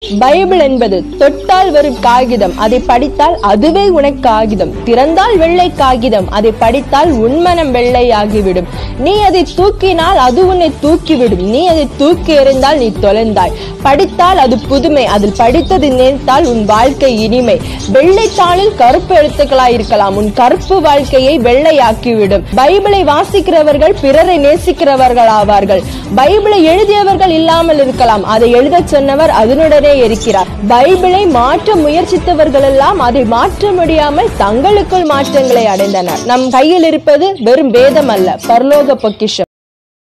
Bible என்பது தொட்டால் வரும் காகிதம் அதை படித்தால் அதுவே உனக்கு காகிதம் திறந்தால் வெள்ளை காகிதம் அதை படித்தால் உன்மனம் வெள்ளையாகிவிடும் நீ அதை தூக்கினால் அது உன்னை தூக்கிவிடும் நீ அதை தூக்கி எறிந்தால் நீ தொலைந்தாய் படித்தால் அது புதுமை அதில் படித்தது நினைத்தால் உன் வாழ்க்கை இனிமை வெள்ளைத்தாளில் கருப்பு எழுத்துக்களாய் இருக்கலாம் உன் கருப்பு வாழ்க்கையை வெள்ளையாக்கிவிடும் பைபிளை வாசிக்கிறவர்கள் பிறரை நேசிக்கிறவர்கள் ஆவார்கள் பைபிளை எழுதியவர்கள் இல்லாமல் இருக்கலாம் அதை எழுதச் சொன்னவர் அதனுடனே இருக்கிறார் பைபிளை மாற்ற முயற்சித்தவர்கள் எல்லாம் அதை மாற்ற முடியாமல் தங்களுக்குள் மாற்றங்களை அடைந்தனர் நம் கையில் இருப்பது வெறும் வேதம் அல்ல பரலோக பொக்கிஷம்